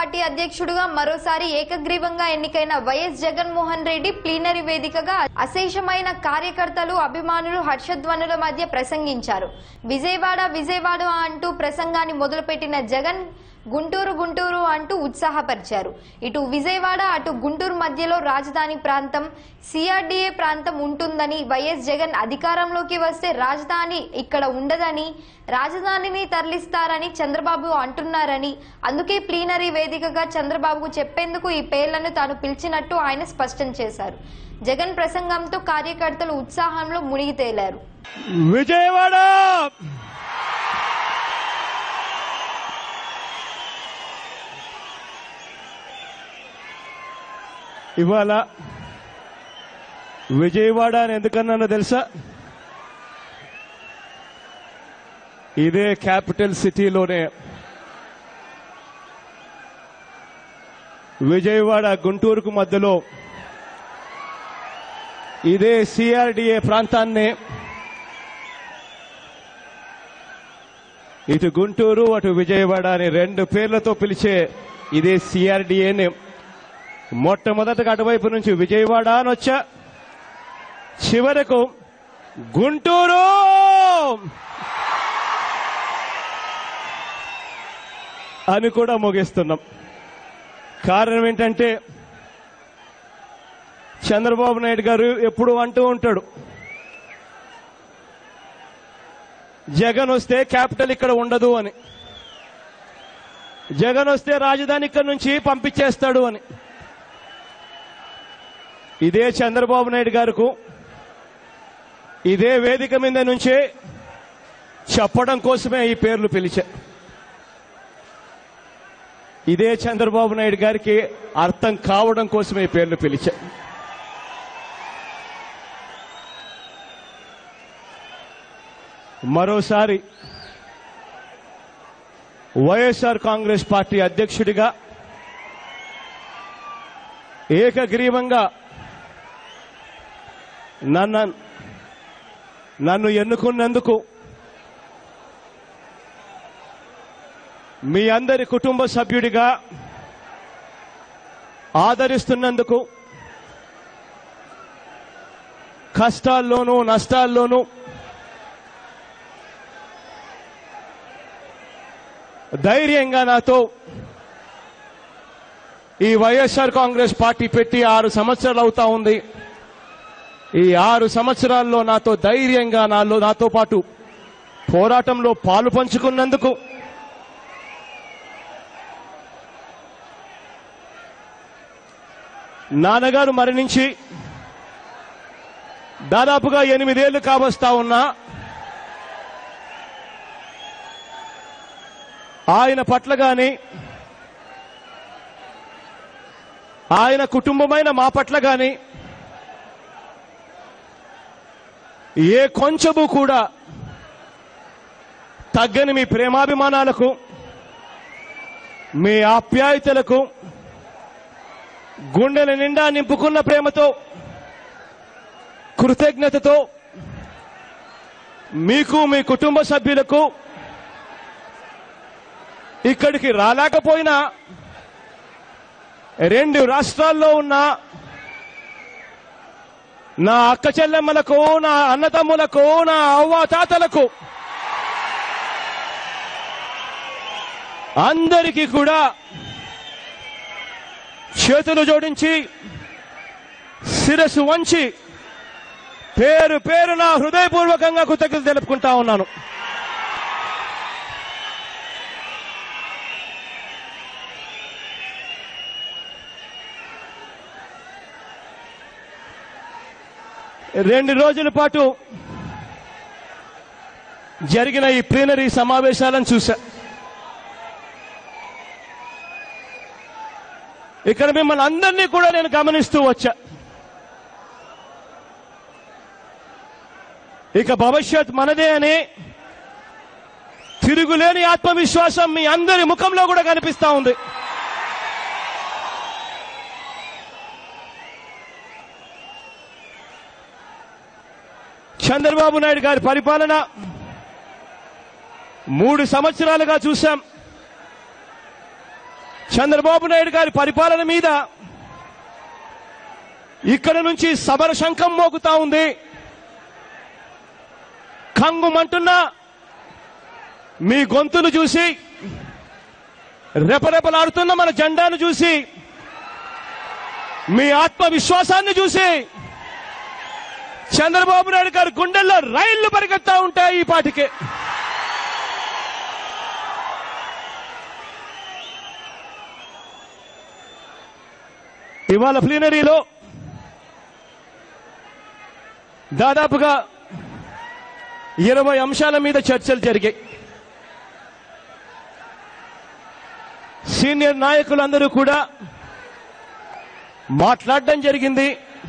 party అధ్యక్షుడుగా మరోసారి ఏకగ్రీవంగా ఎన్నికైన వైఎస్ జగన్మోహన్ రెడ్డి ప్లీనరీ వేదికగా అశేషమైన కార్యకర్తలు అభిమానులు హర్షధ్వనుల మధ్య ప్రసంగించారు విజయవాడ విజయవాడ అంటూ ప్రసంగాన్ని మొదలుపెట్టిన జగన్ గుంటూరు గుంటూరు అంటూ ఉత్సాహపరిచారు ఇటు విజయవాడ అటు గుంటూరు మధ్యలో రాజధాని ప్రాంతం సిఆర్డీఏ ప్రాంతం ఉంటుందని వైఎస్ జగన్ అధికారంలోకి వస్తే రాజధాని ఇక్కడ ఉండదని రాజధానిని తరలిస్తారని చంద్రబాబు అంటున్నారని అందుకే ప్లీనరీ వేదికగా చంద్రబాబుకు చెప్పేందుకు ఈ పేర్లను తాను పిలిచినట్టు ఆయన స్పష్టం చేశారు జగన్ ప్రసంగంతో కార్యకర్తలు ఉత్సాహంలో మునిగి తేలారు విజయవాడ ఇవాళ విజయవాడ అని ఎందుకన్నానో తెలుసా ఇదే క్యాపిటల్ సిటీలోనే విజయవాడ గుంటూరుకు మధ్యలో ఇదే సిఆర్డిఏ ప్రాంతాన్ని ఇటు గుంటూరు అటు విజయవాడ అని రెండు పేర్లతో పిలిచే ఇదే సిఆర్డిఏని మొట్టమొదటగా అటువైపు నుంచి విజయవాడ అని వచ్చా చివరకు గుంటూరు అని కూడా ముగిస్తున్నాం కారణం ఏంటంటే చంద్రబాబు నాయుడు గారు ఎప్పుడు అంటూ ఉంటాడు జగన్ వస్తే క్యాపిటల్ ఇక్కడ ఉండదు అని జగన్ వస్తే రాజధాని ఇక్కడ నుంచి పంపించేస్తాడు అని ఇదే చంద్రబాబు నాయుడు గారికి ఇదే వేదిక మీద నుంచే చెప్పడం కోసమే ఈ పేర్లు పిలిచా ఇదే చంద్రబాబు నాయుడు గారికి అర్థం కావడం కోసమే ఈ పేర్లు పిలిచా మరోసారి వైఎస్ఆర్ కాంగ్రెస్ పార్టీ అధ్యక్షుడిగా ఏకగ్రీవంగా నన్ను నన్ను ఎన్నుకున్నందుకు మీ అందరి కుటుంబ సభ్యుడిగా ఆదరిస్తున్నందుకు కష్టాల్లోనూ నష్టాల్లోనూ ధైర్యంగా నాతో ఈ వైఎస్ఆర్ కాంగ్రెస్ పార్టీ పెట్టి ఆరు సంవత్సరాలు అవుతా ఉంది ఈ ఆరు సంవత్సరాల్లో నాతో ధైర్యంగా నాలో నాతో పాటు పోరాటంలో పాలు పంచుకున్నందుకు నాన్నగారు మరణించి దాదాపుగా ఎనిమిదేళ్లు కావస్తా ఉన్నా ఆయన పట్ల గాని ఆయన కుటుంబమైన మా పట్ల గాని ఏ కొంచెము కూడా తగ్గని మీ ప్రేమాభిమానాలకు మీ ఆప్యాయతలకు గుండెల నిండా నింపుకున్న ప్రేమతో కృతజ్ఞతతో మీకు మీ కుటుంబ సభ్యులకు ఇక్కడికి రాలేకపోయినా రెండు రాష్ట్రాల్లో ఉన్న నా అక్క చెల్లెమ్మలకు నా అన్నతమ్ములకు నా అవ్వాతాతలకు అందరికీ కూడా చేతులు జోడించి శిరస్సు వంచి పేరు పేరు నా హృదయపూర్వకంగా కృతజ్ఞతలు తెలుపుకుంటా ఉన్నాను రెండు రోజుల పాటు జరిగిన ఈ ప్లీనరీ సమావేశాలను చూశా ఇక్కడ మిమ్మల్ని అందరినీ కూడా నేను గమనిస్తూ వచ్చా ఇక భవిష్యత్ మనదే అని తిరుగులేని ఆత్మవిశ్వాసం మీ అందరి ముఖంలో కూడా కనిపిస్తా ఉంది చంద్రబాబు నాయుడు గారి పరిపాలన మూడు సంవత్సరాలుగా చూశాం చంద్రబాబు నాయుడు గారి పరిపాలన మీద ఇక్కడ నుంచి సమర శంఖం మోగుతా ఉంది కంగుమంటున్న మీ గొంతులు చూసి రెపరెపలాడుతున్న మన జెండాను చూసి మీ ఆత్మవిశ్వాసాన్ని చూసి చంద్రబాబు నాయుడు గారి గుండెల్లో రైళ్లు పరిగెత్తా ఉంటాయి ఈ పాటికి ఇవాళ ప్లీనరీలో దాదాపుగా ఇరవై అంశాల మీద చర్చలు జరిగాయి సీనియర్ నాయకులందరూ కూడా మాట్లాడడం జరిగింది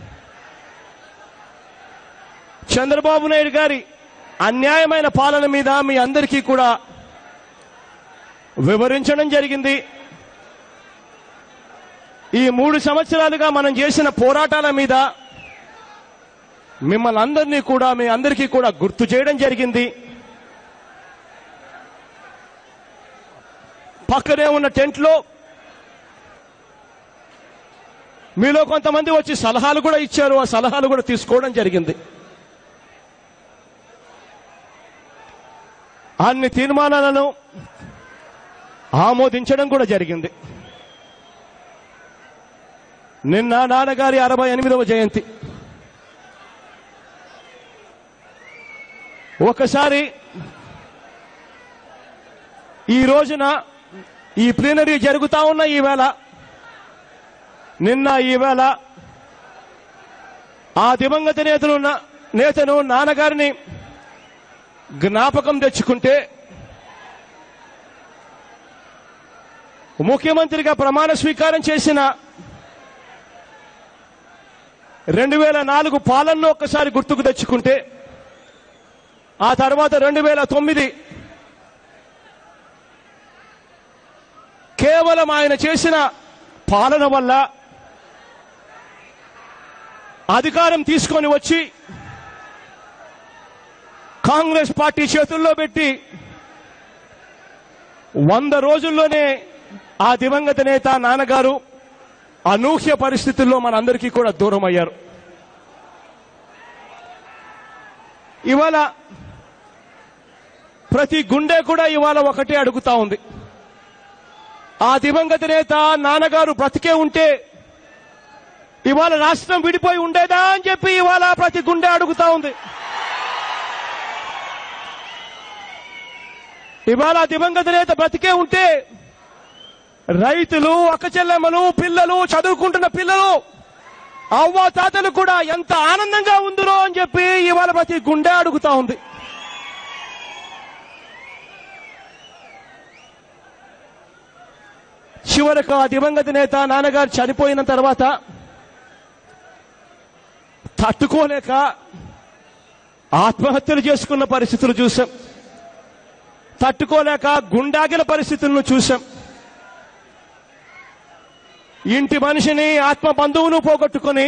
చంద్రబాబు నాయుడు గారి అన్యాయమైన పాలన మీద మీ అందరికీ కూడా వివరించడం జరిగింది ఈ మూడు సంవత్సరాలుగా మనం చేసిన పోరాటాల మీద మిమ్మల్ని అందరినీ కూడా మీ అందరికీ కూడా గుర్తు చేయడం జరిగింది పక్కనే ఉన్న టెంట్లో మీలో కొంతమంది వచ్చి సలహాలు కూడా ఇచ్చారు ఆ సలహాలు కూడా తీసుకోవడం జరిగింది అన్ని తీర్మానాలను ఆమోదించడం కూడా జరిగింది నిన్న నాన్నగారి అరవై ఎనిమిదవ జయంతి ఒకసారి ఈ రోజున ఈ ప్లీనరీ జరుగుతా ఉన్న ఈవేళ నిన్న ఈవేళ ఆ దివంగత నేతలు నేతను నాన్నగారిని జ్ఞాపకం తెచ్చుకుంటే ముఖ్యమంత్రిగా ప్రమాణ స్వీకారం చేసిన రెండు వేల నాలుగు పాలనను ఒక్కసారి గుర్తుకు తెచ్చుకుంటే ఆ తర్వాత రెండు వేల తొమ్మిది కేవలం ఆయన చేసిన పాలన వల్ల అధికారం తీసుకొని వచ్చి కాంగ్రెస్ పార్టీ చేతుల్లో పెట్టి వంద రోజుల్లోనే ఆ దివంగత నేత నాన్నగారు అనూహ్య పరిస్థితుల్లో మనందరికీ కూడా దూరం అయ్యారు ఇవాళ ప్రతి గుండె కూడా ఇవాళ ఒకటే అడుగుతా ఉంది ఆ దివంగత నేత నాన్నగారు బ్రతికే ఉంటే ఇవాళ రాష్ట్రం విడిపోయి ఉండేదా అని చెప్పి ఇవాళ ప్రతి గుండె అడుగుతా ఉంది ఇవాళ ఆ దివంగత నేత బ్రతికే ఉంటే రైతులు అక్కచెల్లెమ్మలు పిల్లలు చదువుకుంటున్న పిల్లలు అవ్వ తాతలు కూడా ఎంత ఆనందంగా ఉందిరో అని చెప్పి ఇవాళ ప్రతి గుండె అడుగుతా ఉంది చివరకు ఆ దివంగత నేత నాన్నగారు చనిపోయిన తర్వాత తట్టుకోలేక ఆత్మహత్యలు చేసుకున్న పరిస్థితులు చూసాం తట్టుకోలేక గుండాగిన పరిస్థితులను చూసాం ఇంటి మనిషిని ఆత్మ బంధువును పోగొట్టుకొని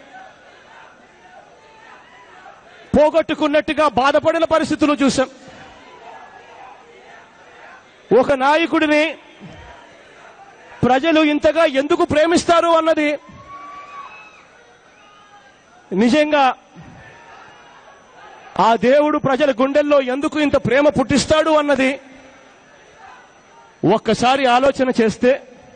పోగొట్టుకున్నట్టుగా బాధపడిన పరిస్థితులు చూసాం ఒక నాయకుడిని ప్రజలు ఇంతగా ఎందుకు ప్రేమిస్తారు అన్నది నిజంగా ఆ దేవుడు ప్రజల గుండెల్లో ఎందుకు ఇంత ప్రేమ పుట్టిస్తాడు అన్నది ఒక్కసారి ఆలోచన చేస్తే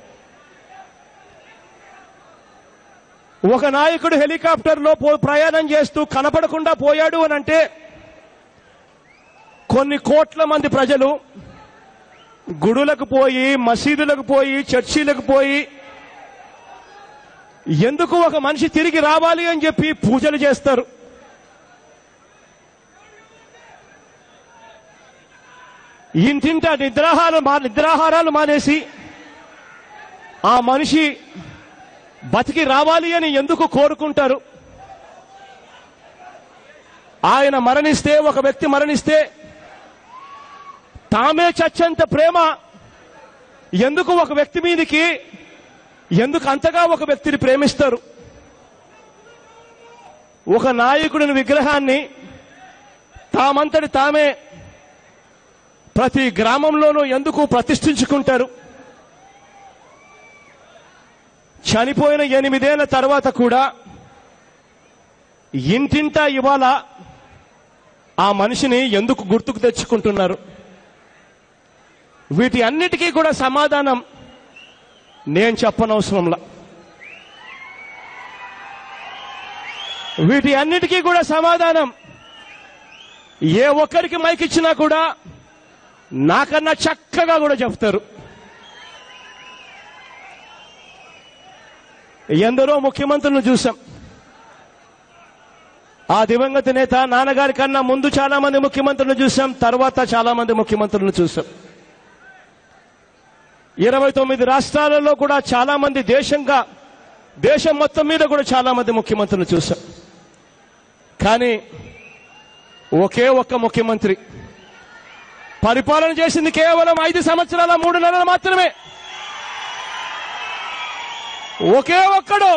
ఒక నాయకుడు హెలికాప్టర్లో పో ప్రయాణం చేస్తూ కనపడకుండా పోయాడు అని అంటే కొన్ని కోట్ల మంది ప్రజలు గుడులకు పోయి మసీదులకు పోయి చర్చీలకు పోయి ఎందుకు ఒక మనిషి తిరిగి రావాలి అని చెప్పి పూజలు చేస్తారు ఇంటింట నిద్రాహారం మా నిద్రాహారాలు మానేసి ఆ మనిషి బతికి రావాలి అని ఎందుకు కోరుకుంటారు ఆయన మరణిస్తే ఒక వ్యక్తి మరణిస్తే తామే చచ్చంత ప్రేమ ఎందుకు ఒక వ్యక్తి మీదకి ఎందుకు అంతగా ఒక వ్యక్తిని ప్రేమిస్తారు ఒక నాయకుడిని విగ్రహాన్ని తామంతటి తామే ప్రతి గ్రామంలోనూ ఎందుకు ప్రతిష్ఠించుకుంటారు చనిపోయిన ఎనిమిదేళ్ల తర్వాత కూడా ఇంటింటా ఇవాళ ఆ మనిషిని ఎందుకు గుర్తుకు తెచ్చుకుంటున్నారు వీటి అన్నిటికీ కూడా సమాధానం నేను చెప్పనవసరంలా వీటి అన్నిటికీ కూడా సమాధానం ఏ ఒక్కరికి మైక్ ఇచ్చినా కూడా నాకన్నా చక్కగా కూడా చెప్తారు ఎందరో ముఖ్యమంత్రులను చూసాం ఆ దివంగత నేత నాన్నగారి కన్నా ముందు చాలా మంది ముఖ్యమంత్రులను చూసాం తర్వాత చాలా మంది ముఖ్యమంత్రులను చూసాం ఇరవై తొమ్మిది రాష్ట్రాలలో కూడా చాలా మంది దేశంగా దేశం మొత్తం మీద కూడా చాలా మంది ముఖ్యమంత్రులను చూసాం కానీ ఒకే ఒక్క ముఖ్యమంత్రి పరిపాలన చేసింది కేవలం ఐదు సంవత్సరాల మూడు నెలలు మాత్రమే ఒకే ఒక్కడు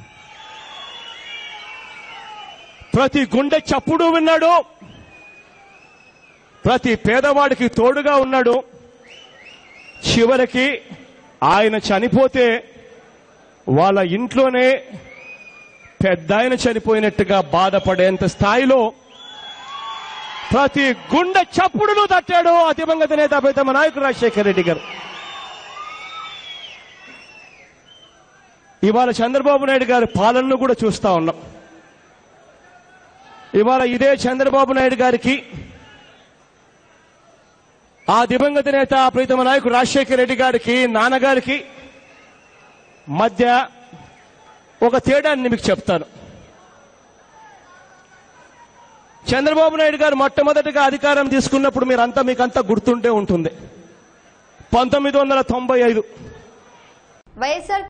ప్రతి గుండె చప్పుడు విన్నాడు ప్రతి పేదవాడికి తోడుగా ఉన్నాడు చివరికి ఆయన చనిపోతే వాళ్ళ ఇంట్లోనే పెద్ద ఆయన చనిపోయినట్టుగా బాధపడేంత స్థాయిలో ప్రతి గుండె చప్పుడును తట్టాడు ఆ దివంగత నేత ప్రీతమ నాయకుడు రాజశేఖర రెడ్డి గారు ఇవాళ చంద్రబాబు నాయుడు గారి పాలనను కూడా చూస్తా ఉన్నాం ఇవాళ ఇదే చంద్రబాబు నాయుడు గారికి ఆ దివంగత నేత ఆ ప్రీతమ నాయకుడు రాజశేఖర రెడ్డి గారికి నాన్నగారికి మధ్య ఒక తేడాన్ని మీకు చెప్తాను చంద్రబాబు నాయుడు గారు మొట్టమొదటిగా అధికారం తీసుకున్నప్పుడు మీరంతా మీకంతా గుర్తుండే ఉంటుంది పంతొమ్మిది వందల తొంభై ఐదు వైఎస్ఆర్